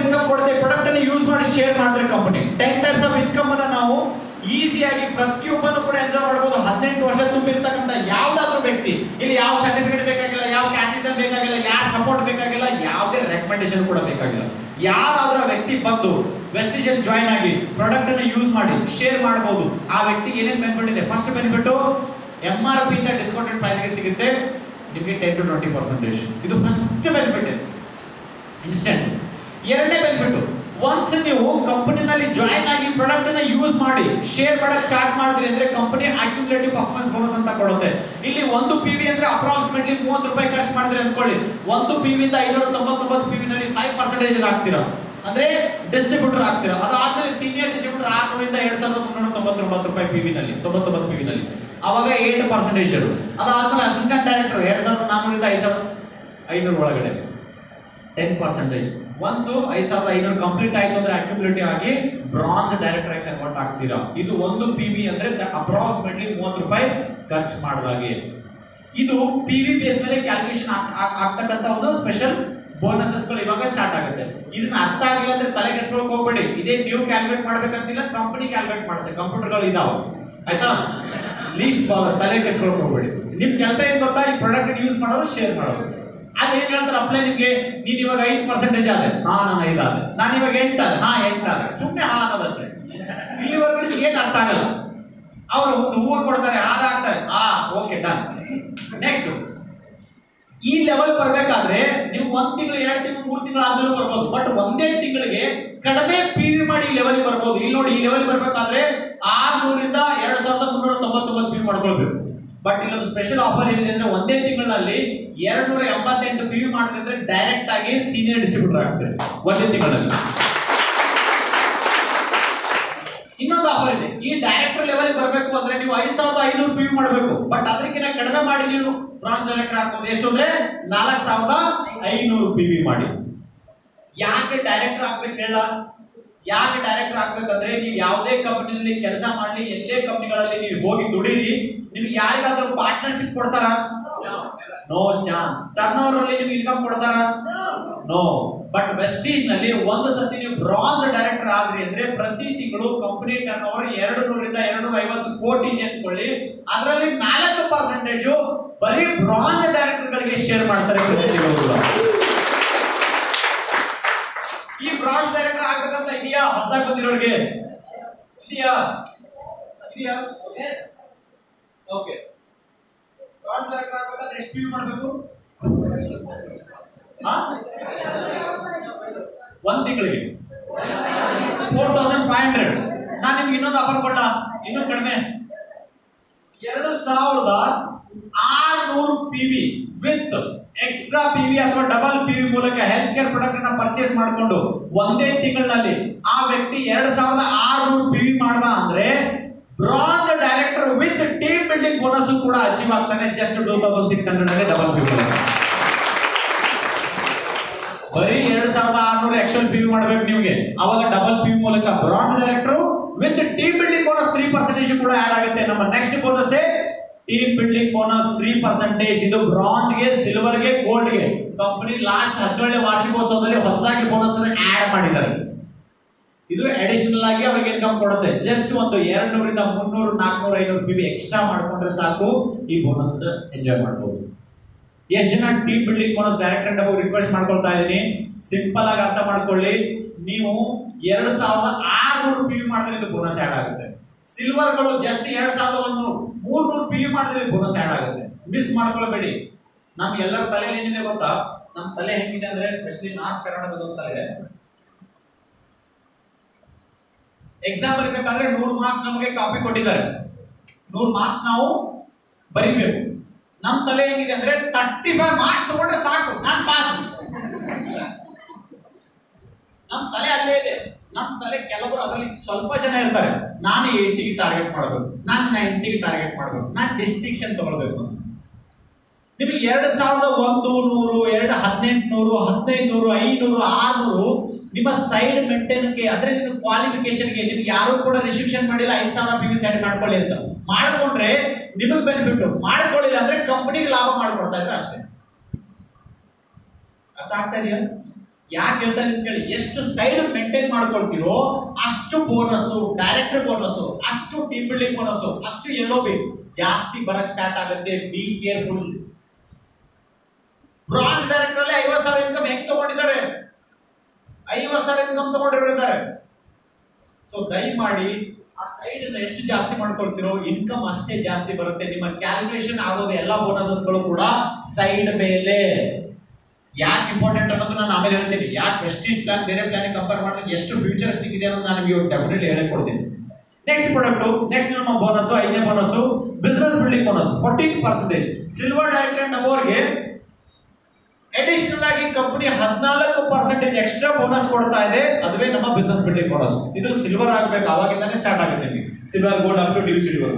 Income ಕೊಡುತ್ತೆ product ಅನ್ನು use ಮಾಡಿ ಶೇರ್ ಮಾಡಿದ್ರೆ company ten types of income ಅನ್ನ ನಾವು ಈಸಿಯಾಗಿ ಪ್ರತಿಯೊಬ್ಬನು ಕೂಡ ಎಂಜಾಯ್ ಮಾಡಬಹುದು ಹದಿನೆಂಟು ವರ್ಷ ತುಂಬಿರ್ತಕ್ಕಂಥ ಯಾವ್ದಾದ್ರು ವ್ಯಕ್ತಿ ಇಲ್ಲಿ ಯಾವ ಸರ್ಟಿಫಿಕೇಟ್ ಬೇಕಾಗಿಲ್ಲ ಯಾವ ಕ್ಯಾಶಿಸನ್ ಬೇಕಾಗಿಲ್ಲ ಯಾರ ಸಪೋರ್ಟ್ ಬೇಕಾಗಿಲ್ಲ ಯಾವುದೇ ರೆಕಮೆಂಡೇಶನ್ ಕೂಡ ಬೇಕಾಗಿಲ್ಲ ಯಾರಾದ್ರೂ ಆ ವ್ಯಕ್ತಿ ಬಂದು ವೆಸ್ಟಿಜನ್ ಜಾಯ್ನ್ ಆಗಿ ಪ್ರಾಡಕ್ಟ್ ಅನ್ನು ಯೂಸ್ ಮಾಡಿ ಶೇರ್ ಮಾಡಬಹುದು ಆ ವ್ಯಕ್ತಿಗೆ ಏನೇನು ಬೆನಿಫಿಟ್ ಇದೆ first benefit M R P ಇಂದ ಡಿಸ್ಕೌಂಟೆಡ್ ಪ್ರೈಸ್ಗೆ ಸಿಗುತ್ತೆ ನಿಮಗೆ ಟೆನ್ ಟು ಟ್ವೆಂಟಿ ಪರ್ಸೆಂಟೇಜ್ ಇದು ಫಸ್ಟ್ ಬೆನಿಫಿಟ್ ಇನ್ಸ್ಟೆಂಟ್ ಎರಡನೇ ಬೆನಿಫಿಟ್ ಒನ್ಸ್ ನೀವು ಕಂಪನಿನಲ್ಲಿ ಜಾಯಿನ್ ಆಗಿ ಪ್ರಾಡಕ್ಟ್ ಅನ್ನ ಯೂಸ್ ಮಾಡಿ ಶೇರ್ ಮಾಡಕ್ ಸ್ಟಾರ್ಟ್ ಮಾಡಿದ್ರಿ ಅಂದ್ರೆ ಕಂಪನಿ ಅಕ್ಯುಮುಲೇಟಿವ್ ಪರ್ಫಾರ್ಮೆನ್ಸ್ ಬೋನಸ್ ಅಂತ ಕೊಡುತ್ತೆ ಇಲ್ಲಿ ಒಂದು ಪಿ ವಿ ಅಂದ್ರೆ ಅಪ್ರಾಕ್ಸಿಮೇಟ್ಲಿ ಮೂವತ್ತು ರೂಪಾಯಿ ಖರ್ಚು ಮಾಡಿದ್ರೆ ಅನ್ಕೊಳ್ಳಿ ಒಂದು ಪಿ ವಿ ಇಂದ ಐನೂರ ತೊಂಬತ್ತೊಂಬತ್ತು ಪಿ ವಿ ನಲ್ಲಿ ಫೈವ್ ಪರ್ಸೆಂಟೇಜ್ ಆಗ್ತೀರಾ ಅಂದ್ರೆ ಡಿಸ್ಟ್ರಿಬ್ಯೂಟರ್ ಆಗ್ತೀರಾ ಅದಾದ್ಮೇಲೆ ಸೀನಿಯರ್ ಡಿಸ್ಟ್ರಿಬ್ಯೂಟರ್ ಆರ್ನೂರಿಂದ ಎರಡ್ ಸಾವಿರದ ಮುನ್ನೂರ ತೊಂಬತ್ತೊಂಬತ್ತು ರೂಪಾಯಿ ಪಿ ವಿ ನಲ್ಲಿ ತೊಂಬತ್ತೊಂಬತ್ತು ಪಿ ವಿ ನಲ್ಲಿ ಅವಾಗ ಏಟ್ ಪರ್ಸೆಂಟೇಜ್ ಅದಾದ್ಮೇಲೆ ಅಸಿಸ್ಟೆಂಟ್ ಡೈರೆಕ್ಟರ್ ಎರಡ್ ಸಾವಿರದ ನಾನ್ನೂರಿಂದ ಐದು ಸಾವಿರದ ಐನೂರು ಒಳಗಡೆ ಟೆನ್ ಪರ್ಸೆಂಟೇಜ್ ಒನ್ಸ್ ಐದು ಸಾವಿರದ ಐನೂರು ಕಂಪ್ಲೀಟ್ ಆಯ್ತು ಅಂದ್ರೆ ಅಕ್ಯುಮುಲೇಟಿವ್ ಆಗಿ ಬ್ರಾಂಜ್ ಡೈರೆಕ್ಟರ್ ಆಗಿ ಕನ್ವರ್ಟ್ ಆಗ್ತೀರಾ ಇದು ಒಂದು ಪಿ ವಿ ಅಂದ್ರೆ ಅಪ್ರಾಕ್ಸಿಮೇಟ್ಲಿ ಮೂವತ್ತು ರೂಪಾಯಿ ಖರ್ಚು ಮಾಡಿದಾಗೆ ಇದು ಪಿ ವಿ ಬೇಸ್ ಮೇಲೆ ಕ್ಯಾಲ್ಕುಲೇಷನ್ ಆಗ್ತಕ್ಕಂಥ ಒಂದು ಸ್ಪೆಷಲ್ ಬೋನಸಸ್ಗಳು ಇವಾಗ ಸ್ಟಾರ್ಟ್ ಆಗುತ್ತೆ ಇದನ್ನ ಅರ್ಥ ಆಗಿಲ್ಲ ಅಂದ್ರೆ ತಲೆ ಕೆಡ್ಸ್ಕೊಳಕ್ ಹೋಗ್ಬೇಡಿ ಇದೇ ನೀವು ಕ್ಯಾಲ್ಕುಲೇಟ್ ಮಾಡ್ಬೇಕಂತಿಲ್ಲ ಕಂಪನಿ ಕ್ಯಾಲ್ಕುಲೇಟ್ ಮಾಡುತ್ತೆ ಕಂಪ್ಯೂಟರ್ಗಳು ಇದಾವೆ ಆಯ್ತಾ ಲೀಸ್ಟ್ ತಲೆ ಕೆಡ್ಸ್ಕೊಳಕ್ ಹೋಗ್ಬೇಡಿ ನಿಮ್ ಕೆಲಸ ಏನ್ ಗೊತ್ತಾ ಈ ಪ್ರಾಡಕ್ಟ್ ಯೂಸ್ ಮಾಡೋದು ಶೇರ್ ಮಾಡೋದು ಅಲ್ಲಿ ಏನ್ ಹೇಳ್ತಾರೆ ಅಪ್ಲೈ ನಿಮ್ಗೆ ನೀನ್ ಇವಾಗ ಐದು ಪರ್ಸೆಂಟೇಜ್ ಆದ್ರೆ ಹಾ ನಾನು ಐದಾದೆ ನಾನು ಇವಾಗ ಎಂಟಾದೆ ಹಾ ಎಂಟಾದೆ ಸುಮ್ಮನೆ ಹಾ ಅನ್ನೋದಷ್ಟೇ ಇಲ್ಲಿವರೆಗೂ ನಿಮ್ಗೆ ಏನ್ ಅರ್ಥ ಆಗಲ್ಲ ಅವರು ಒಂದು ಹೂವು ಕೊಡ್ತಾರೆ ಹಾರ ಹಾಕ್ತಾರೆ ಹಾ ಓಕೆ ಡನ್ ನೆಕ್ಸ್ಟ್ ಈ ಲೆವೆಲ್ ಬರ್ಬೇಕಾದ್ರೆ ನೀವು ಒಂದ್ ತಿಂಗಳು ಎರಡು ತಿಂಗಳು ಮೂರು ತಿಂಗಳು ಆದ್ಮೇಲೆ ಬರ್ಬೋದು ಬಟ್ ಒಂದೇ ತಿಂಗಳಿಗೆ ಕಡಿಮೆ ಪಿ ವಿ ಮಾಡಿ ಈ ಲೆವೆಲ್ ಬರ್ಬೋದು ಇಲ್ಲಿ ನೋಡಿ ಈ ಲೆವೆಲ್ ಬರ್ಬೇಕಾದ್ರೆ ಆರ್ನೂರಿಂದ ಎರಡ್ ಸಾವಿರದ ಮುನ್ನೂರ ತೊಂಬತ್ತೊಂಬತ್ತು ಪಿ ಮಾಡ್ಕೊಳ್ಬೇಕು ಬಟ್ ಇಲ್ಲೊಂದು ಸ್ಪೆಷಲ್ ಆಫರ್ ಏನಿದೆ ಅಂದ್ರೆ ಒಂದೇ ತಿಂಗಳಲ್ಲಿ ಎರಡ್ ನೂರ ಎಂಬತ್ತೆಂಟು ಪಿ ವಿ ಮಾಡಿದ್ರೆ ಡೈರೆಕ್ಟ್ ಆಗಿ ಸೀನಿಯರ್ ಡಿಸ್ಟ್ರಿಬ್ಯೂಟರ್ ಆಗ್ತಾರೆ ಒಂದೇ ತಿಂಗಳಲ್ಲಿ ಇನ್ನೊಂದು ಆಫರ್ ಇದೆ ಈ ಡೈರೆಕ್ಟರ್ ಲೆವೆಲ್ ಬರಬೇಕು ಅಂದ್ರೆ ನೀವು ಐದ್ ಸಾವಿರದ ಐನೂರು ಪಿ ಮಾಡಬೇಕು ಬಟ್ ಅದಕ್ಕಿಂತ ಕಡಿಮೆ ಮಾಡಿ ನೀವು ಬ್ರಾಂಚ್ ಡೈರೆಕ್ಟರ್ ಹಾಕೋದು ಎಷ್ಟು ಅಂದ್ರೆ ನಾಲ್ಕು ಸಾವಿರದ ಐನೂರು ಪಿ ವಿ ಮಾಡಿ ಯಾಕೆ ಡೈರೆಕ್ಟರ್ ಹಾಕ್ಬೇಕು ಹೇಳ ಯಾಕೆ ಡೈರೆಕ್ಟರ್ ಹಾಕ್ಬೇಕಂದ್ರೆ ನೀವು ಯಾವುದೇ ಕಂಪನಿಯಲ್ಲಿ ಕೆಲಸ ಮಾಡಲಿ ಎಲ್ಲೇ ಕಂಪನಿಗಳಲ್ಲಿ ನೀವು ಹೋಗಿ ದುಡೀರಿ ನಿಮ್ಗೆ ಯಾರಿಗಾದ್ರೂ ಪಾರ್ಟ್ನರ್ಶಿಪ್ ಕೊಡ್ತಾರ ನೋ ಚಾನ್ಸ್ ಟರ್ನ್ ಓವರ್ ಅಲ್ಲಿ ನಿಮ್ಗೆ ಇನ್ಕಮ್ ಕೊಡ್ತಾರ ನೋ ಬಟ್ ವೆಸ್ಟೀಜ್ ನಲ್ಲಿ ಒಂದು ಸತಿ ನೀವು ಬ್ರಾಂಜ್ ಡೈರೆಕ್ಟರ್ ಆದ್ರಿ ಅಂದ್ರೆ ಪ್ರತಿ ತಿಂಗಳು ಕಂಪನಿ ಟರ್ನ್ ಓವರ್ ಎರಡು ನೂರಿಂದ ಎರಡು ನೂರ ಐವತ್ತು ಕೋಟಿ ಇದೆ ಅನ್ಕೊಳ್ಳಿ ಅದರಲ್ಲಿ ನಾಲ್ಕು ಪರ್ಸೆಂಟೇಜ್ ಬರೀ ಬ್ರಾಂಜ್ ಡೈರೆಕ್ಟರ್ ಗಳಿಗೆ ಶೇರ್ ಮಾಡ್ತಾರೆ ಪ್ರತಿ ತಿಂಗಳು ಕೂಡ. ಈ ಬ್ರಾಂಚ್ ಡೈರೆಕ್ಟರ್ ಆಗ್ಬೇಕಂತ ಇದೆಯಾ ಹೊಸದಾಗಿ ಬಂದಿರೋರಿಗೆ ಇದೆಯಾ ಇದೆಯಾ ಓಕೆ ಬ್ರಾಂಚ್ ಡೈರೆಕ್ಟರ್ ಆಗ್ಬೇಕಾದ್ರೆ ಎಷ್ಟು ಪಿ ಮಾಡಬೇಕು ಒಂದ್ ತಿಂಗಳಿಗೆ ಫೋರ್ ತೌಸಂಡ್ ಫೈವ್ ಹಂಡ್ರೆಡ್ ನಾನು ನಿಮ್ಗೆ ಇನ್ನೊಂದು ಆಫರ್ ಕೊಡ ಇನ್ನೂ ಕಡಿಮೆ ಎರಡು ಸಾವಿರದ ಆರ್ನೂರು P V with extra P V ಅಥವಾ ಡಬಲ್ ಪಿ ವಿ ಮೂಲಕ ಹೆಲ್ತ್ ಕೇರ್ ಪ್ರಾಡಕ್ಟ್ ಅನ್ನ ಪರ್ಚೇಸ್ ಮಾಡಿಕೊಂಡು ಒಂದೇ ತಿಂಗಳಿನಲ್ಲಿ ಆ ವ್ಯಕ್ತಿ ಎರಡು ಸಾವಿರದ ಆರ್ನೂರು ಪಿ ವಿ ಮಾಡ್ದ ಅಂದ್ರೆ bronze director with team building bonus ಕೂಡ ಅಚೀವ್ ಆಗ್ತಾನೆ just two thousand six hundred ಅಲ್ಲಿ ಡಬಲ್ ಪಿ ವಿ ಬರೀ ಎರಡ್ ಸಾವಿರದ ಆರ್ನೂರು ಆಕ್ಚುಲ್ ಪಿ ವಿ ಮಾಡ್ಬೇಕು ನಿಮಗೆ ಅವಾಗ ಡಬಲ್ ಪಿ ವಿ ಮೂಲಕ bronze director with team building bonus three percentage ಕೂಡ ಆಡ್ ಆಗುತ್ತೆ ನಮ್ಮ next bonus team building bonus three percentage ಇದು ಬ್ರಾಂಜ್ಗೆ ಸಿಲ್ವರ್ಗೆ ಗೋಲ್ಡ್ಗೆ ಕಂಪನಿ ಲಾಸ್ಟ್ ಹದಿನೇಳನೇ ವಾರ್ಷಿಕೋತ್ಸವದಲ್ಲಿ ಹೊಸದಾಗಿ ಬೋನಸ್ ಅನ್ನು ಆಡ್ ಮಾಡಿದ್ದಾರೆ ಇದು ಅಡಿಷನಲ್ ಆಗಿ ಅವರಿಗೆ ಇನ್ಕಮ್ ಕೊಡುತ್ತೆ ಜಸ್ಟ್ ಒಂದು ಎರಡು ನೂರಿಂದ ಮುನ್ನೂರು ನಾಲ್ಕುನೂರ ಐನೂರು ಪಿ ವಿ ಎಕ್ಸ್ಟ್ರಾ ಮಾಡ್ಕೊಂಡ್ರೆ ಸಾಕು ಈ ಬೋನಸ್ ಎಂಜಾಯ್ ಮಾಡ್ಬೋದು ಎಷ್ಟು ಜನ ಟೀಮ್ ಬಿಲ್ಡಿಂಗ್ ಬೋನಸ್ ಡೈರೆಕ್ಟ್ ಆಗಿ ರಿಕ್ವೆಸ್ಟ್ ಮಾಡ್ಕೊಳ್ತಾ ಇದ್ದೀನಿ ಸಿಂಪಲ್ ಆಗಿ ಅರ್ಥ ಮಾಡ್ಕೊಳ್ಳಿ ನೀವು ಎರಡು ಸಾವಿರದ ಆರ್ನೂರು ಪಿ ವಿ ಮಾಡಿದ್ರೆ ಇದು ಬೋನಸ್ ಆ್ಯಡ್ ಆಗುತ್ತೆ ಸಿಲ್ವರ್ಗಳು ಜಸ್ಟ್ ಎರಡು ಸಾವಿರದ ಒಂದು ಮೂರ್ನೂರು ಪಿ ವಿ ಮಾಡಿದ್ರೆ ಇದು ಬೋನಸ್ ಆ್ಯಡ್ ಆಗುತ್ತೆ ಮಿಸ್ ಮಾಡ್ಕೊಳ್ಬೇಡಿ ನಮ್ ಎಲ್ಲರ ತಲೆ ಏನಿದೆ ಗೊತ್ತಾ ನಮ್ಮ ತಲೆ ಹೆಂಗಿದೆ ಅಂದ್ರೆ ಸ್ಪೆಷಲಿ ನಾರ್ತ್ ಕರ್ನಾಟಕದ ಒಂದು ತಲೆ ಎಕ್ಸಾಮ್ ಬರೀಬೇಕಾದ್ರೆ ನೂರು ಮಾರ್ಕ್ಸ್ ನಮಗೆ ಕಾಪಿ ಕೊಟ್ಟಿದ್ದಾರೆ ನೂರು ಮಾರ್ಕ್ಸ್ ನಾವು ಬರಿಬೇಕು ನಮ್ಮ ತಲೆ ಹೆಂಗಿದೆ ಅಂದ್ರೆ ತರ್ಟಿ ಫೈವ್ ಮಾರ್ಕ್ಸ್ ತಗೊಂಡ್ರೆ ಸಾಕು ನಾನು ಪಾಸ್ ನಮ್ಮ ತಲೆ ಅಲ್ಲೇ ಇದೆ ನಮ್ಮ ತಲೆ ಕೆಲವರು ಅದರಲ್ಲಿ ಸ್ವಲ್ಪ ಜನ ಇರ್ತಾರೆ ನಾನು ಏಯ್ಟಿಗೆ ಟಾರ್ಗೆಟ್ ಮಾಡಬೇಕು ನಾನು ನೈಂಟಿಗೆ ಟಾರ್ಗೆಟ್ ಮಾಡಬೇಕು ನಾನು ಡಿಸ್ಟಿಂಕ್ಷನ್ ತಗೊಳ್ಬೇಕು ಅಂತ ನಿಮಗೆ ಎರಡು ಸಾವಿರದ ಒಂದು ನೂರು ಎರಡು ಹದಿನೆಂಟು ನೂರು ಹದಿನೈದು ನೂರು ಐನೂರು ಆರ್ನೂರು ನಿಮ್ಮ ಸೈಡ್ ಮೇಂಟೈನ್ಗೆ ಅಂದ್ರೆ ನಿಮ್ಮ ಕ್ವಾಲಿಫಿಕೇಶನ್ಗೆ ನಿಮ್ಗೆ ಯಾರು ಕೂಡ ರಿಸ್ಟ್ರಿಕ್ಷನ್ ಮಾಡಿಲ್ಲ ಐದು ಸಾವಿರ ಪಿ ವಿ ಸೈಡ್ ಮಾಡ್ಕೊಳ್ಳಿ ಅಂತ ಮಾಡ್ಕೊಂಡ್ರೆ ನಿಮಗೆ ಬೆನಿಫಿಟ್ ಮಾಡ್ಕೊಳ್ಳಿಲ್ಲ ಅಂದ್ರೆ ಕಂಪನಿಗೆ ಲಾಭ ಮಾಡ್ಕೊಡ್ತಾ ಇದ್ರೆ ಅಷ್ಟೇ ಅರ್ಥ ಆಗ್ತಾ ಇದೆಯಾ ಯಾಕೆ ಹೇಳ್ತಾ ಇದ್ದೀನಿ ಕೇಳಿ ಎಷ್ಟು ಸೈಡ್ ಮೇಂಟೈನ್ ಮಾಡ್ಕೊಳ್ತೀರೋ ಅಷ್ಟು ಬೋನಸ್ ಡೈರೆಕ್ಟರ್ ಬೋನಸ್ ಅಷ್ಟು ಟೀಮ್ ಬಿಲ್ಡಿಂಗ್ ಬೋನಸ್ ಅಷ್ಟು ಎಲ್ಲೋ ಬಿ ಜಾಸ್ತಿ ಬರಕ್ ಸ್ಟಾರ್ಟ್ ಆಗುತ್ತೆ ಬಿ ಕೇರ್ಫುಲ್ ಬ್ರಾಂಚ್ ಡೈರೆಕ್ಟರ್ ಅಲ್ಲಿ ಐವತ್ತು ಸಾವಿರ ಇನ್ಕಮ್ ಹೆಂಗ್ ತಗೊಂಡಿದ್ದಾರೆ ಐವತ್ತು ಸಾವಿರ ಇನ್ಕಮ್ ತಗೊಂಡಿರ್ತಾರೆ ಸೊ ದಯಮಾಡಿ ಆ ಸೈಡ್ ಅನ್ನ ಎಷ್ಟು ಜಾಸ್ತಿ ಮಾಡ್ಕೊಳ್ತೀರೋ ಇನ್ಕಮ್ ಅಷ್ಟೇ ಜಾಸ್ತಿ ಬರುತ್ತೆ ನಿಮ್ಮ ಕ್ಯಾಲ್ಕುಲೇಷನ್ ಆಗೋದು ಎಲ್ಲ ಬೋನಸಸ್ಗಳು ಕೂಡ ಸೈಡ್ ಮೇಲೆ ಯಾಕೆ ಇಂಪಾರ್ಟೆಂಟ್ ಅನ್ನೋದು ನಾನು ಆಮೇಲೆ ಹೇಳ್ತೀನಿ ಯಾಕೆ ವೆಸ್ಟೀಸ್ ಪ್ಲಾನ್ ಬೇರೆ ಪ್ಲಾನ್ ಕಂಪೇರ್ ಮಾಡಿದ್ರೆ ಎಷ್ಟು ಫ್ಯೂಚರಿಸ್ಟಿಕ್ ಇದೆ ಅನ್ನೋದು ನಾನು ನಿಮಗೆ ಡೆಫಿನೆಟ್ಲಿ ಹೇಳಿಕೊಡ್ತೀನಿ ನೆಕ್ಸ್ಟ್ ಪ್ರಾಡಕ್ಟ್ ನೆಕ್ಸ್ಟ್ ನಮ್ಮ ಬೋನಸ್ ಐದನೇ bonus business building bonus fourteen percentage silver director ನಂಬರ್ಗೆ ಅಡಿಷನಲ್ ಆಗಿ ಕಂಪನಿ ಹದಿನಾಲ್ಕು ಪರ್ಸೆಂಟೇಜ್ ಎಕ್ಸ್ಟ್ರಾ ಬೋನಸ್ ಕೊಡ್ತಾ ಇದೆ ಅದುವೇ ನಮ್ಮ ಬಿಸ್ನೆಸ್ ಬಿಲ್ಡಿಂಗ್ ಬೋನಸ್ ಇದು ಸಿಲ್ವರ್ ಆಗಬೇಕು ಅವಾಗಿಂದಾನೇ ಸ್ಟಾರ್ಟ್ ಆಗುತ್ತೆ ನಿಮಗೆ ಸಿಲ್ವರ್ ಗೋಲ್ಡ್ ಅಪ್ ಟು ಡ್ಯೂ ಸಿಟಿವರೆಗೂ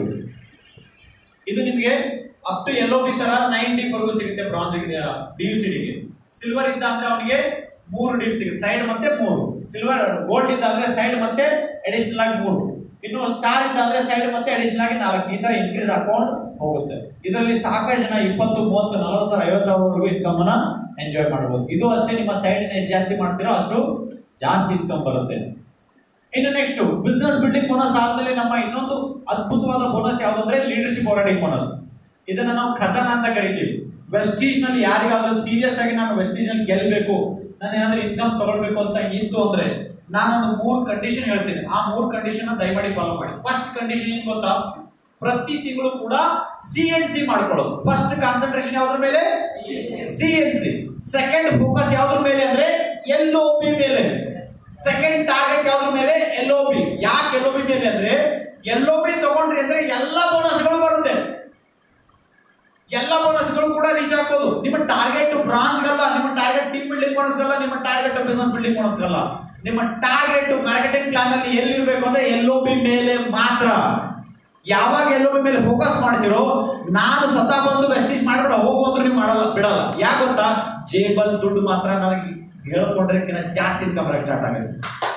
ಇದು ನಿಮಗೆ ಅಪ್ ಟು ಎಲ್ಲೋ ಬಿ ತರ ನೈನ್ ಡಿ ವರೆಗೂ ಸಿಗುತ್ತೆ ಬ್ರಾಂಜ್ ಡಿ ಯು ಸಿಟಿಗೆ ಸಿಲ್ವರ್ ಇದ್ದ ಅಂದ್ರೆ ಅವನಿಗೆ ಮೂರು ಡಿ ಸಿಗುತ್ತೆ ಸೈಡ್ ಮತ್ತೆ ಮೂರು ಸಿಲ್ವರ್ ಗೋಲ್ಡ್ ಇದ್ದ ಅಂದ್ರೆ ಸೈಡ್ ಮತ್ತೆ ಅಡಿಷನಲ್ ಆಗಿ ಮೂರು ಇನ್ನು ಸ್ಟಾರ್ ಇದ್ದ ಅಂದ್ರೆ ಸೈಡ್ ಮತ್ತೆ ಅಡಿಷನಲ್ ಆಗಿ ನಾಲ್ಕು ಈ ತರ ಇನ್ಕ್ರೀಸ್ ಅಕೌಂಟ್ ಹೋಗುತ್ತೆ ಇದರಲ್ಲಿ ಸಾಕಷ್ಟು ಜನ ಇಪ್ಪತ್ತು ಮೂವತ್ತು ನಲವತ್ತು ಸಾವಿರ ಐವತ್ತು ಸಾವಿರವರೆಗೂ ಇನ್ಕಮ್ ಅನ್ನ ಎಂಜಾಯ್ ಮಾಡಬಹುದು ಇದು ಅಷ್ಟೇ ನಿಮ್ಮ ಸೈಡ್ ಎಷ್ಟು ಜಾಸ್ತಿ ಮಾಡ್ತೀರೋ ಅಷ್ಟು ಜಾಸ್ತಿ ಇನ್ಕಮ್ ಬರುತ್ತೆ ಇನ್ನು ನೆಕ್ಸ್ಟ್ ಬಿಸ್ನೆಸ್ ಬಿಲ್ಡಿಂಗ್ ಬೋನಸ್ ಆದ್ಮೇಲೆ ನಮ್ಮ ಇನ್ನೊಂದು ಅದ್ಭುತವಾದ ಬೋನಸ್ ಯಾವ್ದು ಅಂದ್ರೆ ಲೀಡರ್ಶಿಪ್ ಓರಡಿಂಗ್ ಬೋನಸ್ ಇದನ್ನ ನಾವು ಖಜಾನ ಅಂತ ಕರಿತೀವಿ ವೆಸ್ಟೀಜ್ ನಲ್ಲಿ ಯಾರಿಗಾದ್ರೂ ಸೀರಿಯಸ್ ಆಗಿ ನಾನು ವೆಸ್ಟೀಜ್ ನಲ್ಲಿ ಗೆಲ್ಲಬೇಕು ನಾನು ಏನಾದ್ರೂ ಇನ್ಕಮ್ ತಗೊಳ್ಬೇಕು ಅಂತ ಇತ್ತು ಅಂದ್ರೆ ನಾನೊಂದು ಮೂರು ಕಂಡೀಷನ್ ಹೇಳ್ತೀನಿ ಆ ಮೂರು ಕಂಡೀಷನ್ ದಯಮಾಡಿ ಫಾಲೋ ಮಾಡಿ ಫಸ್ಟ್ ಕಂಡೀಷನ್ ಏನ್ ಗೊತ್ತಾ ಪ್ರತಿ ತಿಂಗಳು ಕೂಡ ಸಿ ಎನ್ ಸಿ ಮಾಡ್ಕೊಳ್ಳೋದು ಫಸ್ಟ್ ಕಾನ್ಸಂಟ್ರೇಷನ್ ಯಾವ್ದ್ರ ಮೇಲೆ C N C second focus ಯಾವ್ದ್ರ ಮೇಲೆ ಅಂದ್ರೆ ಎಲ್ ಒ ಪಿ ಮೇಲೆ ಸೆಕೆಂಡ್ ಟಾರ್ಗೆಟ್ ಯಾವ್ದ್ರ ಮೇಲೆ ಎಲ್ ಒ ಪಿ ಯಾಕೆ ಎಲ್ ಒ ಪಿ ಮೇಲೆ ಅಂದ್ರೆ ಎಲ್ ಒ ಪಿ ತಗೊಂಡ್ರಿ ಅಂದ್ರೆ ಎಲ್ಲ ಬೋನಸ್ಗಳು ಬರುತ್ತೆ ಎಲ್ಲ ಬೋನಸ್ಗಳು ಕೂಡ ರೀಚ್ ಆಗ್ಬೋದು ನಿಮ್ಮ ಟಾರ್ಗೆಟ್ ಬ್ರಾಂಚ್ಗಲ್ಲ ನಿಮ್ಮ ಟಾರ್ಗೆಟ್ ಟೀಮ್ ಬಿಲ್ಡಿಂಗ್ ಬೋನಸ್ಗಲ್ಲ ನಿಮ್ಮ ಟಾರ್ಗೆಟ್ ಬಿಸ್ನೆಸ್ ಬಿಲ್ಡಿಂಗ್ ಬೋನಸ್ಗಲ್ಲ ನಿಮ್ಮ ಟಾರ್ಗೆಟ್ ಮಾರ್ಕೆಟಿಂಗ್ ಪ್ಲಾನ್ ಅಲ್ಲಿ ಎಲ್ಲಿರ್ಬೇಕು ಅಂದ್ರೆ ಎಲ್ ಒ ಪಿ ಮೇಲೆ ಮಾತ್ರ ಯಾವಾಗ ಎಲ್ ಒ ಪಿ ಮೇಲೆ ಫೋಕಸ್ ಮಾಡ್ತಿರೋ ನಾನು ಸ್ವತಃ ಬಂದು ವೆಸ್ಟೀಸ್ ಮಾಡ್ಬಿಡ ಹೋಗು ಅಂದ್ರೆ ನೀವು ಮಾಡಲ್ಲ ಬಿಡಲ್ಲ ಯಾಕೆ ಗೊತ್ತಾ ಜೇಬಲ್ ದುಡ್ಡು ಮಾತ್ರ ನನಗೆ ಹೇಳ್ಕೊಂಡ್ರೆ ಜಾಸ್ತಿ ಇನ್ಕಮ್ ಬರಕ್ಕೆ ಸ್ಟಾರ್ಟ್ ಆಗುತ್ತೆ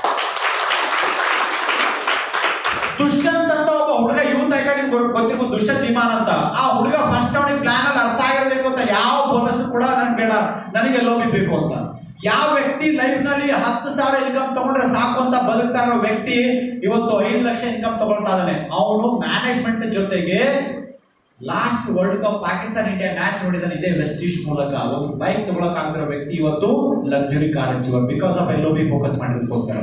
ದುಷ್ಯಂತ್ ಅಂತ ಒಬ್ಬ ಹುಡುಗ ಯೂತ್ ಐಕ ನಿಮ್ಗೆ ಗೊತ್ತಿರ್ಬೋದು ದುಷ್ಯಂತ್ ಇಮಾನ್ ಅಂತ ಆ ಹುಡುಗ ಫಸ್ಟ್ ಅವನಿಗೆ ಪ್ಲಾನ್ ಅಲ್ಲಿ ಅರ್ಥ ಆಗಿರಬೇಕು ಅಂತ ಯಾವ ಬೋನಸ್ ಕೂಡ ನನ್ಗೆ ಬೇಡ ನನಗೆ ಲೋಬಿ ಬೇಕು ಅಂತ ಯಾವ ವ್ಯಕ್ತಿ ಲೈಫ್ ನಲ್ಲಿ ಹತ್ತು ಸಾವಿರ ಇನ್ಕಮ್ ತಗೊಂಡ್ರೆ ಸಾಕು ಅಂತ ಬದುಕ್ತಾ ಇರೋ ವ್ಯಕ್ತಿ ಇವತ್ತು ಐದು ಲಕ್ಷ ಇನ್ಕಮ್ ತಗೊಳ್ತಾ ಇದ್ದಾನೆ ಅವನು ಮ್ಯಾನೇಜ್ಮೆಂಟ್ ಜೊತೆಗೆ last world cup Pakistan India match ನೋಡಿದಾನೆ ಇದೇ ವೆಸ್ಟೀಸ್ ಮೂಲಕ ಒಂದು ಬೈಕ್ ತಗೊಳಕ್ ಆಗಿರೋ ವ್ಯಕ್ತಿ ಇವತ್ತು ಲಕ್ಸುರಿ ಕಾರ್ ಹಚ್ಚಿವ because of L B focus ಮಾಡಿದಕ್ಕೋಸ್ಕರ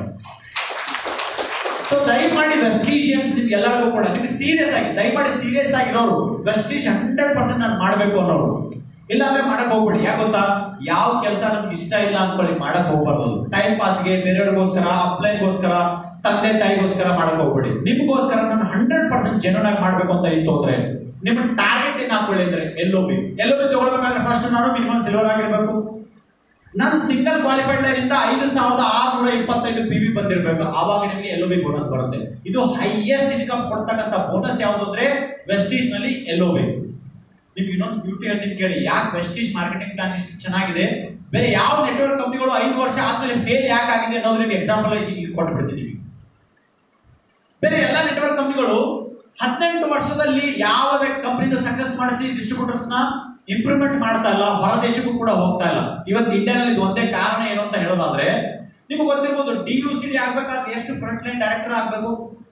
ಸೊ ದಯಮಾಡಿ ವೆಸ್ಟೀಷಿಯನ್ಸ್ ನಿಮ್ಗೆ ಎಲ್ಲರಿಗೂ ಕೂಡ ನಿಮ್ಗೆ ಸೀರಿಯಸ್ ಆಗಿ ದಯಮಾಡಿ ಸೀರಿಯಸ್ ಆಗಿರೋರು ವೆಸ್ಟೀಶ್ ಹಂಡ್ರೆಡ್ ಪರ್ಸೆಂಟ್ ನಾನು ಮಾಡಬೇಕು ಅನ್ನೋರು ಇಲ್ಲಾಂದ್ರೆ ಮಾಡಕ್ ಹೋಗ್ಬೇಡಿ ಯಾಕೆ ಗೊತ್ತಾ ಯಾವ ಕೆಲಸ ನಮ್ಗೆ ಇಷ್ಟ ಇಲ್ಲ ಅನ್ಕೊಳ್ಳಿ ಮಾಡಕ್ ಹೋಗ್ಬಾರ್ದು ಟೈಮ್ ಪಾಸ್ಗೆ ಬೇರೆಯವ್ರಿಗೋಸ್ಕರ ಅಪ್ಲೈನ್ಗೋಸ್ಕರ ತಂದೆ ತಾಯಿಗೋಸ್ಕರ ಮಾಡಕ್ ಹೋಗ್ಬೇಡಿ ನಿಮ್ಗೋಸ್ಕರ ನಾನು ಹಂಡ್ರೆಡ್ ಪರ್ಸೆಂಟ್ ಜೆನ್ಯೂನ್ ಆಗಿ ಮಾಡ್ಬೇಕು ಅಂತ ಇತ್ತು ಅಂದ್ರೆ ನಿಮ್ಮ ಟಾರ್ಗೆಟ್ ಏನ್ ಹಾಕೊಳ್ಳಿ ಅಂದ್ರೆ ಎಲ್ಲೋ ಬಿ ಎಲ್ಲೋ ಬಿ ತಗೊಳ್ಬೇಕಾದ್ರೆ ಫಸ್ಟ್ ನಾನು ಮಿನಿಮಮ್ ಸಿಲ್ವರ್ ಆಗಿರ್ಬೇಕು ನಾನು ಸಿಂಗಲ್ ಕ್ವಾಲಿಫೈಡ್ ಲೈನ್ ಇಂದ ಐದು ಸಾವಿರದ ಆರುನೂರ ಇಪ್ಪತ್ತೈದು ಪಿ ವಿ ಬಂದಿರಬೇಕು ಆವಾಗ ನಿಮಗೆ ಎಲ್ ಬಿ ಬೋನಸ್ ಬರುತ್ತೆ ಇದು ಹೈಯೆಸ್ಟ್ ಇನ್ಕಮ್ ಕೊಡ್ತಕ್ಕಂಥ ಬೋನಸ್ ಯಾವುದು ಅಂದ್ರೆ ವೆಸ್ಟೀಸ್ ನಲ್ಲಿ ಎಲ್ ಬಿ ನಿಮ್ಗೆ ಇನ್ನೊಂದು ಬ್ಯೂಟಿ ಹೇಳ್ತೀನಿ ಕೇಳಿ ಯಾಕೆ ವೆಸ್ಟೀಸ್ ಮಾರ್ಕೆಟಿಂಗ್ ಪ್ಲಾನ್ ಇಷ್ಟು ಚೆನ್ನಾಗಿದೆ ಬೇರೆ ಯಾವ ನೆಟ್ವರ್ಕ್ ಕಂಪ್ನಿಗಳು ಐದು ವರ್ಷ ಆದ್ಮೇಲೆ ಫೇಲ್ ಯಾಕೆ ಆಗಿದೆ ಅನ್ನೋದು ನಿಮ್ಗೆ ಎಕ್ಸಾಂಪಲ್ ಇಲ್ಲಿ ಕೊಟ್ಬಿಡ್ತೀನಿ ನಿಮಗೆ ಬೇರೆ ಎಲ್ಲ ನೆಟ್ವರ್ಕ್ ಕಂಪ್ನಿಗಳು ಹದಿನೆಂಟು ವರ್ಷದಲ್ಲಿ ಯಾವ ಕಂಪ್ನಿನೂ ಸಕ್ಸಸ್ ಮಾಡಿಸಿ ಡಿಸ್ಟ್ರಿಬ್ಯೂಟರ್ಸ್ನ ಇಂಪ್ರೂವ್ಮೆಂಟ್ ಮಾಡ್ತಾ ಇಲ್ಲ ಹೊರ ದೇಶಕ್ಕೂ ಕೂಡ ಹೋಗ್ತಾ ಇಲ್ಲ ಇವತ್ತು ಇಂಡಿಯಾನಲ್ಲಿ ಇದು ಒಂದೇ ಕಾರಣ ಏನು ಅಂತ ಹೇಳೋದಾದ್ರೆ ನಿಮ್ಗೆ ಗೊತ್ತಿರ್ಬೋದು ಡಿ ಯು ಸಿ ಡಿ ಆಗ್ಬೇಕಾದ್ರೆ ಎಷ್ಟು ಫ್ರಂಟ್ ಲೈನ್ ಡೈರೆಕ್ಟರ್ ಆಗಬೇಕು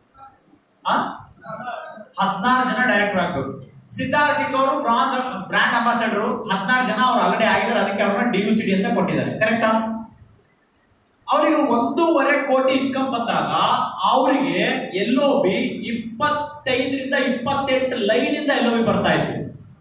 ಹದಿನಾರು ಜನ ಡೈರೆಕ್ಟರ್ ಆಗಬೇಕು ಸಿದ್ಧಾರ್ಥ ಸಿಂಗ್ ಅವರು ಬ್ರಾಂಚ್ ಬ್ರ್ಯಾಂಡ್ ಅಂಬಾಸಡರ್ ಹದಿನಾರು ಜನ ಅವ್ರು ಆಲ್ರೆಡಿ ಆಗಿದ್ದಾರೆ ಅದಕ್ಕೆ ಅವ್ರನ್ನ ಡಿ ಯು ಸಿ ಡಿ ಅಂತ ಕೊಟ್ಟಿದ್ದಾರೆ ಕರೆಕ್ಟಾ ಅವರಿಗೆ ಒಂದೂವರೆ ಕೋಟಿ ಇನ್ಕಮ್ ಬಂದಾಗ ಅವರಿಗೆ ಎಲ್ಲೋ ಬಿ ಇಪ್ಪತ್ತೈದರಿಂದ ಇಪ್ಪತ್ತೆಂಟು ಲೈನ್ ಇಂದ ಎಲ್ಲೋ ಬಿ ಬರ್ತಾ ಇತ್ತು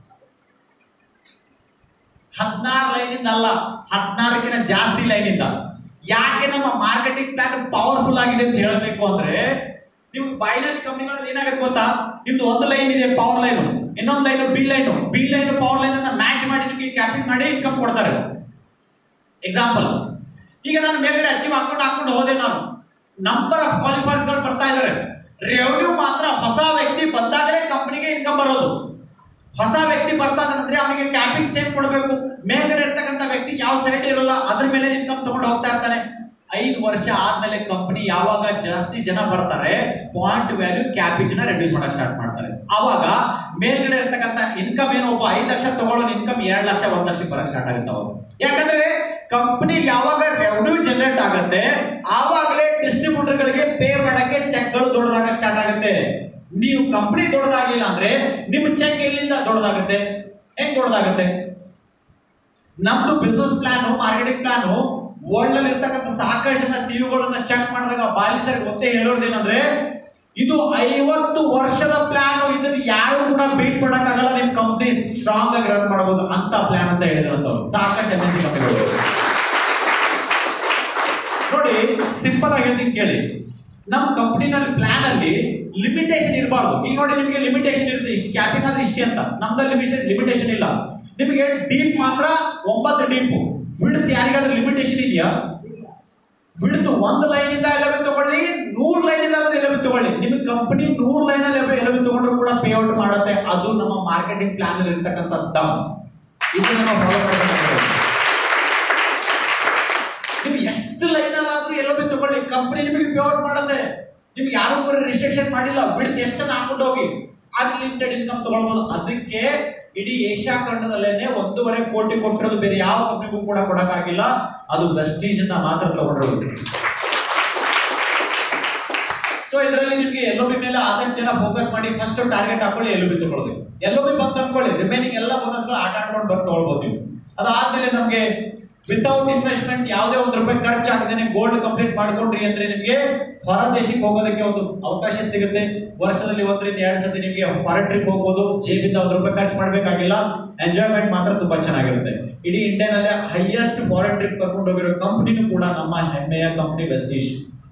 ಹದಿನಾರು ಲೈನ್ ಇಂದ ಅಲ್ಲ ಹದಿನಾರಕ್ಕಿಂತ ಜಾಸ್ತಿ ಲೈನ್ ಇಂದ ಯಾಕೆ ನಮ್ಮ ಮಾರ್ಕೆಟಿಂಗ್ ಪ್ಲಾನ್ ಪವರ್ಫುಲ್ ಆಗಿದೆ ಅಂತ ಹೇಳಬೇಕು ಅಂದ್ರೆ ನೀವು ಬೈಲೈನ್ ಕಂಪ್ನಿಗಳಲ್ಲಿ ಏನಾಗುತ್ತೆ ಗೊತ್ತಾ ನಿಮ್ದು ಒಂದು ಲೈನ್ ಇದೆ ಪವರ್ ಲೈನ್ ಇನ್ನೊಂದು line B line B line power line ಅನ್ನ ಮ್ಯಾಚ್ ಮಾಡಿ ನಿಮಗೆ ಕ್ಯಾಪಿಂಗ್ ಮಾಡಿ ಇನ್ಕಮ್ ಕೊಡ್ತಾರೆ ಎಕ್ಸಾಂಪಲ್ ಈಗ ನಾನು ಮೇಲ್ಗಡೆ ಅಚೀವ್ ಹಾಕೊಂಡು ಹಾಕೊಂಡು ಹೋದೆ ನಾನು ನಂಬರ್ ಆಫ್ ಕ್ವಾಲಿಫೈರ್ಸ್ ಗಳು ಬರ್ತಾ ಇದ್ದಾರೆ ರೆವೆನ್ಯೂ ಮಾತ್ರ ಹೊಸ ವ್ಯಕ್ತಿ ಬಂದಾಗಲೇ ಕಂಪನಿಗೆ ಇನ್ಕಮ್ ಬರೋದು ಹೊಸ ವ್ಯಕ್ತಿ ಬರ್ತಾ ಇದ್ದಾನಂದ್ರೆ ಅವನಿಗೆ ಕ್ಯಾಪಿಂಗ್ ಸೇಮ್ ಕೊಡಬೇಕು ಮೇಲ್ಗಡೆ ಇರ್ತಕ್ಕಂಥ ವ್ಯಕ್ತಿ ಯಾವ ಸೈಡ್ ಇರಲ್ಲ ಅದ್ರ ಮೇಲೆ ಇನ್ಕಮ್ ತಗೊಂಡು ಹೋಗ್ತಾ ಇರ್ತಾನೆ ಐದು ವರ್ಷ ಆದ್ಮೇಲೆ ಕಂಪನಿ ಯಾವಾಗ ಜಾಸ್ತಿ ಜನ ಬರ್ತಾರೆ ಪಾಯಿಂಟ್ ವ್ಯಾಲ್ಯೂ ಕ್ಯಾಪಿಂಗ್ ನ ರೆಡ್ಯೂಸ್ ಮಾಡಕ್ ಸ್ಟಾರ್ಟ್ ಮಾಡ್ತಾರೆ ಅವಾಗ ಮೇಲ್ಗಡೆ ಇರ್ತಕ್ಕಂಥ ಇನ್ಕಮ್ ಏನು ಒಬ್ಬ ಐದು ಲಕ್ಷ ತಗೊಳ್ಳೋ ಇನ್ಕಮ್ ಎರಡು ಲಕ್ಷ ಒಂದ್ ಲಕ್ಷಕ್ಕೆ ಬರಕ್ ಸ್ಟಾರ್ಟ್ ಆಗುತ್ತೆ ಅವಾಗ ಯಾಕಂದ್ರೆ ಕಂಪನಿ ಯಾವಾಗ ರೆವೆನ್ಯೂ ಜನರೇಟ್ ಆಗುತ್ತೆ ಆವಾಗಲೇ ಡಿಸ್ಟ್ರಿಬ್ಯೂಟರ್ಗಳಿಗೆ ಪೇ ಮಾಡಕ್ಕೆ ಚೆಕ್ಗಳು ದೊಡ್ಡದಾಗಕ್ಕೆ ಸ್ಟಾರ್ಟ್ ಆಗುತ್ತೆ ನೀವು ಕಂಪನಿ ದೊಡ್ಡದಾಗ್ಲಿಲ್ಲ ಅಂದ್ರೆ ನಿಮ್ಮ ಚೆಕ್ ಎಲ್ಲಿಂದ ದೊಡ್ಡದಾಗುತ್ತೆ ಹೆಂಗ್ ದೊಡ್ಡದಾಗುತ್ತೆ ನಮ್ದು business plan marketing plan world ಅಲ್ಲಿ ಇರ್ತಕ್ಕಂಥ ಸಾಕಷ್ಟು ಜನ ಸಿಇಒಗಳನ್ನ ಚೆಕ್ ಮಾಡಿದಾಗ ಬಾಲಿ ಸರ್ ಗೊತ್ತೇ ಹೇಳೋದೇನಂದ್ರೆ ಇದು ಐವತ್ತು ವರ್ಷದ ಪ್ಲಾನ್ ಇದನ್ನ ಯಾರು ಕೂಡ ಬೀಟ್ ಮಾಡಕ್ಕಾಗಲ್ಲ ನಿಮ್ ಕಂಪ್ನಿ ಸ್ಟ್ರಾಂಗ್ ಆಗಿ ರನ್ ಮಾಡಬಹುದು ಅಂತ ಪ್ಲಾನ್ ಅಂತ ಹೇಳಿದ್ರಂತವ್ರು ಸಾಕಷ್ಟು ಎಮ್ ಎನ್ ಸಿ ಕಂಪನಿಗಳು ನೋಡಿ ಸಿಂಪಲ್ ಆಗಿ ಹೇಳ್ತೀನಿ ಕೇಳಿ ನಮ್ಮ ಕಂಪ್ನಿನಲ್ಲಿ ಪ್ಲಾನ್ ಅಲ್ಲಿ ಲಿಮಿಟೇಷನ್ ಇರಬಾರ್ದು ಈಗ ನೋಡಿ ನಿಮಗೆ ಲಿಮಿಟೇಷನ್ ಇರುತ್ತೆ ಇಷ್ಟು ಕ್ಯಾಪಿಂಗ್ ಆದ್ರೆ ಇಷ್ಟೇ ಅಂತ ನಮ್ದಲ್ಲಿ ಲಿಮಿಟೇಷನ್ ಇಲ್ಲ ನಿಮಗೆ ಡೀಪ್ ಮಾತ್ರ ಒಂಬತ್ತು ಡೀಪ್ ವಿಡ್ತ್ ಯಾರಿಗಾದ್ರೂ ಲಿಮಿಟೇಷನ್ ಇದೆಯಾ ವಿಡ್ತ್ ಒಂದು ಲೈನ್ ಇಂದ ಎಲಬಿ ತಗೊಳ್ಳಿ ನೂರ್ ಲೈನ್ ಇಂದ ಎಲಬಿ ತಗೊಳ್ಳಿ ನಿಮಗೆ ಕಂಪನಿ ನೂರ್ ಲೈನ್ ಅಲ್ಲಿ ಎಲಬಿ ತಗೊಂಡ್ರು ಕೂಡ ಪೇ ಔಟ್ ಮಾಡುತ್ತೆ ಅದು ನಮ್ಮ ಮಾರ್ಕೆಟಿಂಗ್ ಪ್ಲಾನ್ ಅಲ್ಲಿ ಇರ್ತಕ್ಕಂಥ ದಮ್ ಇದು ನಮ್ಮ ಫಾಲೋ ಮಾಡಬೇಕು ನೀವು ಎಷ್ಟು ಲೈನ್ ಅಲ್ಲಾದ್ರೂ ಎಲ್ಲೋ ಬಿ ತಗೊಳ್ಳಿ ಕಂಪನಿ ನಿಮಗೆ ಪೇ ಔಟ್ ಮಾಡುತ್ತೆ ನಿಮ್ಗೆ ಯಾರು ಕೂಡ ರಿಸ್ಟ್ರಿಕ್ಷನ್ ಮಾಡಿಲ್ಲ ಬಿಡ್ತು ಎಷ್ಟನ್ನ ಹಾಕೊಂಡು ಹೋಗಿ ಅನ್ಲಿಮಿಟೆಡ್ ಇನ್ಕಮ್ ತಗೊಳ್ಬೋದು ಅದಕ್ಕೆ ಇಡೀ ಏಷ್ಯಾ ಖಂಡದಲ್ಲೇನೆ ಒಂದೂವರೆ ಕೋಟಿ ಕೊಟ್ಟಿರೋದು ಬೇರೆ ಯಾವ ಕಂಪ್ನಿಗೂ ಕೂಡ ಕೊಡಕ್ಕಾಗಿಲ್ಲ ಅದು ಪ್ರೆಸ್ಟೀಜ್ ಇಂದ ಮಾತ್ರ ತಗೊಂಡಿರೋದು ಸೊ ಇದರಲ್ಲಿ ನಿಮಗೆ ಎಲ್ಲೋ ಬಿ ಮೇಲೆ ಆದಷ್ಟು ಜನ ಫೋಕಸ್ ಮಾಡಿ ಫಸ್ಟ್ ಟಾರ್ಗೆಟ್ ಹಾಕೊಳ್ಳಿ ಎಲ್ಲೋ ಬಿ ತಗೊಳ್ಳೋದು ಎಲ್ಲೋ ಬಿ ಬಂದು ಅನ್ಕೊಳ್ಳಿ ರಿಮೈನಿಂಗ್ ಎಲ್ಲ ಬೋನಸ್ಗಳು ಆಟ ಆಡ್ಕೊಂಡು ಬಂದು ತಗೊಳ್ಬೋದು ನೀವು ಅದಾದ್ಮೇಲೆ ನಮಗೆ ವಿತೌಟ್ ಇನ್ವೆಸ್ಟ್ಮೆಂಟ್ ಯಾವುದೇ ಒಂದು ರೂಪಾಯಿ ಖರ್ಚು ಆಗದೇನೆ ಗೋಲ್ಡ್ ಕಂಪ್ಲೀಟ್ ಮಾಡ್ಕೊಂಡ್ರಿ ಅಂದ್ರೆ ನಿಮಗೆ ಹೊರ ದೇಶಕ್ಕೆ ಹೋಗೋದಕ್ಕೆ ಒಂದು ಅವಕಾಶ ಸಿಗುತ್ತೆ ವರ್ಷದಲ್ಲಿ ಒಂದರಿಂದ ಎರಡು ಸತಿ ನಿಮಗೆ ಫಾರಿನ್ ಟ್ರಿಪ್ ಹೋಗ್ಬೋದು ಜೇಬಿಂದ ಒಂದು ರೂಪಾಯಿ ಖರ್ಚು ಮಾಡಬೇಕಾಗಿಲ್ಲ ಎಂಜಾಯ್ಮೆಂಟ್ ಮಾತ್ರ ತುಂಬಾ ಚೆನ್ನಾಗಿರುತ್ತೆ ಇಡೀ ಇಂಡಿಯಾನಲ್ಲೇ ಹೈಯೆಸ್ಟ್ ಫಾರಿನ್ ಟ್ರಿಪ್ ಕರ್ಕೊಂಡು ಹೋಗಿರೋ ಕಂಪ್ನಿನೂ ಕೂಡ ನಮ್ಮ ಹೆಮ್ಮೆಯ ಕಂಪ್ನಿ ವೆಸ್ಟೀಜ್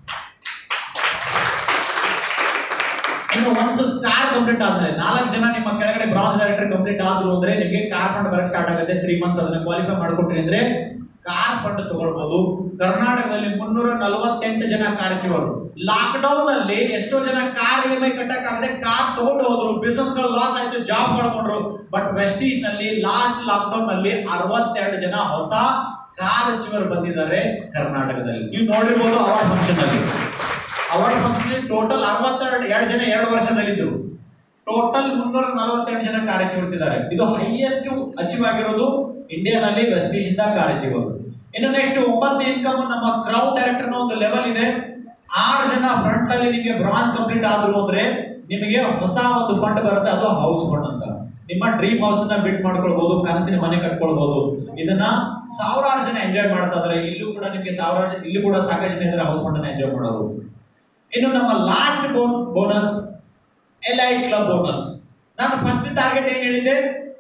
ಇನ್ನು ಒನ್ಸ್ ಸ್ಟಾರ್ ಕಂಪ್ಲೀಟ್ ಆದ್ಮೇಲೆ ನಾಲ್ಕು ಜನ ನಿಮ್ಮ ಕೆಳಗಡೆ ಬ್ರಾಂಚ್ ಡೈರೆಕ್ಟರ್ ಕಂಪ್ಲೀಟ್ ಆದ್ರು ಅಂದ್ರೆ ನಿಮಗೆ ಕಾರ್ ಫಂಡ್ ಬರಕ್ ಸ್ಟಾರ್ಟ್ ಆಗುತ್ತೆ ತ್ರೀ ಮಂತ್ಸ್ ಅದನ್ನ ಕ್ವಾಲಿಫೈ ಮಾಡ್ಕೊಟ್ರಿ ಅಂದ್ರೆ ಕಾರ್ ಫಂಡ್ ತಗೊಳ್ಬಹುದು ಕರ್ನಾಟಕದಲ್ಲಿ ಮುನ್ನೂರ ನಲವತ್ತೆಂಟು ಜನ ಕಾರ್ಚಿವರು ಲಾಕ್ ಡೌನ್ ಅಲ್ಲಿ ಎಷ್ಟೋ ಜನ ಕಾರ್ ಇ ಎಂ ಐ ಕಟ್ಟಕ್ ಆಗದೆ ಕಾರ್ ತಗೊಂಡು ಹೋದ್ರು ಬಿಸ್ನೆಸ್ ಗಳು ಲಾಸ್ ಆಯ್ತು ಜಾಬ್ ಕಳ್ಕೊಂಡ್ರು ಬಟ್ ವೆಸ್ಟೀಜ್ ನಲ್ಲಿ ಲಾಸ್ಟ್ ಲಾಕ್ ಡೌನ್ ನಲ್ಲಿ ಅರವತ್ತೆರಡು ಜನ ಹೊಸ ಕಾರ್ ಅಚೀವರ್ ಬಂದಿದ್ದಾರೆ ಕರ್ನಾಟಕದಲ್ಲಿ ನೀವು ನೋಡಿರ್ಬೋದು ಅವಾರ್ಡ್ ಫಂಕ್ಷನ್ ಅಲ್ಲಿ ಅವಾರ್ಡ್ ಫಂಕ್ಷನ್ ಟೋಟಲ್ ಅರವತ್ತೆರಡು ಎರಡು ಜನ ಎರಡು ವರ್ಷದಲ್ಲಿದ್ದರು ಟೋಟಲ್ ಮುನ್ನೂರ ನಲವತ್ತೆರಡು ಜನ ಕಾರ್ಯಚರಿಸಿದ್ದಾರೆ ಇದು ಹೈಯೆಸ್ಟ್ ಅಚೀವ್ ಆಗಿರೋದು ಇಂಡಿಯಾನಲ್ಲಿ ವೆಸ್ಟೀಜ್ ಇಂದ ಕಾರ್ಯಚೀವ್ ಇನ್ನು ನೆಕ್ಸ್ಟ್ ಒಂಬತ್ತನೇ ಇನ್ಕಮ್ ನಮ್ಮ ಕ್ರೌಡ್ ಡೈರೆಕ್ಟರ್ ಒಂದು ಲೆವೆಲ್ ಇದೆ ಆರು ಜನ ಫ್ರಂಟ್ ಅಲ್ಲಿ ನಿಮಗೆ ಬ್ರಾಂಚ್ ಕಂಪ್ಲೀಟ್ ಆದ್ರು ಅಂದ್ರೆ ನಿಮಗೆ ಹೊಸ ಒಂದು ಫಂಡ್ ಬರುತ್ತೆ ಅದು ಹೌಸ್ ಫಂಡ್ ಅಂತ ನಿಮ್ಮ ಡ್ರೀಮ್ ಹೌಸ್ ನ ಬಿಲ್ಡ್ ಮಾಡ್ಕೊಳ್ಬಹುದು ಕನಸಿನ ಮನೆ ಕಟ್ಕೊಳ್ಬಹುದು ಇದನ್ನ ಸಾವಿರಾರು ಜನ ಎಂಜಾಯ್ ಮಾಡ್ತಾ ಇದಾರೆ ಇಲ್ಲೂ ಕೂಡ ನಿಮಗೆ ಸಾವಿರಾರು ಜನ ಇಲ್ಲೂ ಕೂಡ ಸಾಕಷ್ಟು ಜನ ಇದ್ದಾರೆ ಹೌಸ್ ಫಂಡ್ ಅನ್ನ ಎಂಜಾಯ್ ಮಾಡೋದು ಇನ್ನು ನಮ್ಮ ಲಾಸ್ಟ್ ಬೋನ್ ಬೋನಸ್ ಎಲೈಟ್ ಕ್ಲಬ್ ಬೋನಸ್ ನಾನು ಫಸ್ಟ್ ಟಾರ್ಗೆಟ್ ಏನ್ ಹೇಳಿದೆ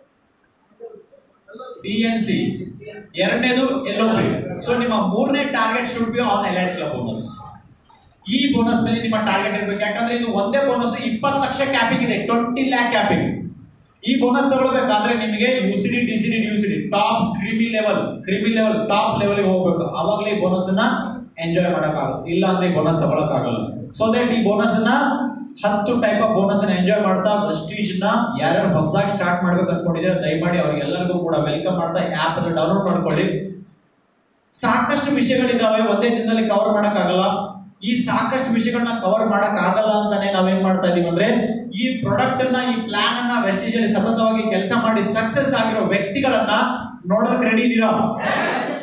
ಸಿ ಎನ್ ಸಿ ಎರಡನೇದು ಎಲ್ ಸೊ ನಿಮ್ಮ ಮೂರನೇ target should be on elite club bonus ಈ ಬೋನಸ್ ಮೇಲೆ ನಿಮ್ಮ ಟಾರ್ಗೆಟ್ ಇರಬೇಕು ಯಾಕಂದ್ರೆ ಇದು ಒಂದೇ ಬೋನಸ್ ಇಪ್ಪತ್ತು ಲಕ್ಷ ಕ್ಯಾಪಿಂಗ್ ಇದೆ ಟ್ವೆಂಟಿ ಲ್ಯಾಕ್ ಕ್ಯಾಪಿಂಗ್ ಈ ಬೋನಸ್ ತಗೊಳ್ಬೇಕಾದ್ರೆ ನಿಮಗೆ U C D D C D U C D top creamy level creamy level top level ಹೋಗ್ಬೇಕು ಅವಾಗಲೇ ಈ ಬೋನಸ್ ಅನ್ನ ಎಂಜಾಯ್ ಮಾಡೋಕ್ಕಾಗಲ್ಲ ಇಲ್ಲ ಅಂದ್ರೆ ಈ ಬೋನಸ್ ತಗೊಳಕ್ಕಾಗಲ್ಲ ಸೊ ದಟ್ ಈ ಬೋನಸ್ ಅನ್ನ ಹತ್ತು ಟೈಪ್ ಆಫ್ ಬೋನಸ್ ಅನ್ನ ಎಂಜಾಯ್ ಮಾಡ್ತಾ ಪ್ರೆಸ್ಟೀಜ್ ನ ಯಾರ್ಯಾರು ಹೊಸದಾಗಿ ಸ್ಟಾರ್ಟ್ ಮಾಡ್ಬೇಕು ಅನ್ಕೊಂಡಿದ್ರೆ ದಯಮಾಡಿ ಅವ್ರಿಗೆಲ್ಲರಿಗೂ ಕೂಡ ವೆಲ್ಕಮ್ ಮಾಡ್ತಾ ಆಪ್ ಅನ್ನು ಡೌನ್ಲೋಡ್ ಮಾಡ್ಕೊಳ್ಳಿ ಸಾಕಷ್ಟು ವಿಷಯಗಳಿದಾವೆ ಒಂದೇ ದಿನದಲ್ಲಿ ಕವರ್ ಮಾಡಕ್ಕಾಗಲ್ಲ ಈ ಸಾಕಷ್ಟು ವಿಷಯಗಳನ್ನ ಕವರ್ ಮಾಡಕ್ ಆಗಲ್ಲ ಅಂತಾನೆ ನಾವೇನ್ ಮಾಡ್ತಾ ಇದೀವಿ ಅಂದ್ರೆ ಈ ಪ್ರಾಡಕ್ಟ್ ಅನ್ನ ಈ ಪ್ಲಾನ್ ಅನ್ನ ವೆಸ್ಟೇಜ್ ಅಲ್ಲಿ ಸತತವಾಗಿ ಕೆಲಸ ಮಾಡಿ ಸಕ್ಸಸ್ ಆಗಿರೋ ವ್ಯಕ್ತಿಗಳನ್ನ ನೋಡೋದಕ್ಕೆ ರೆಡಿ ಇದೀರಾ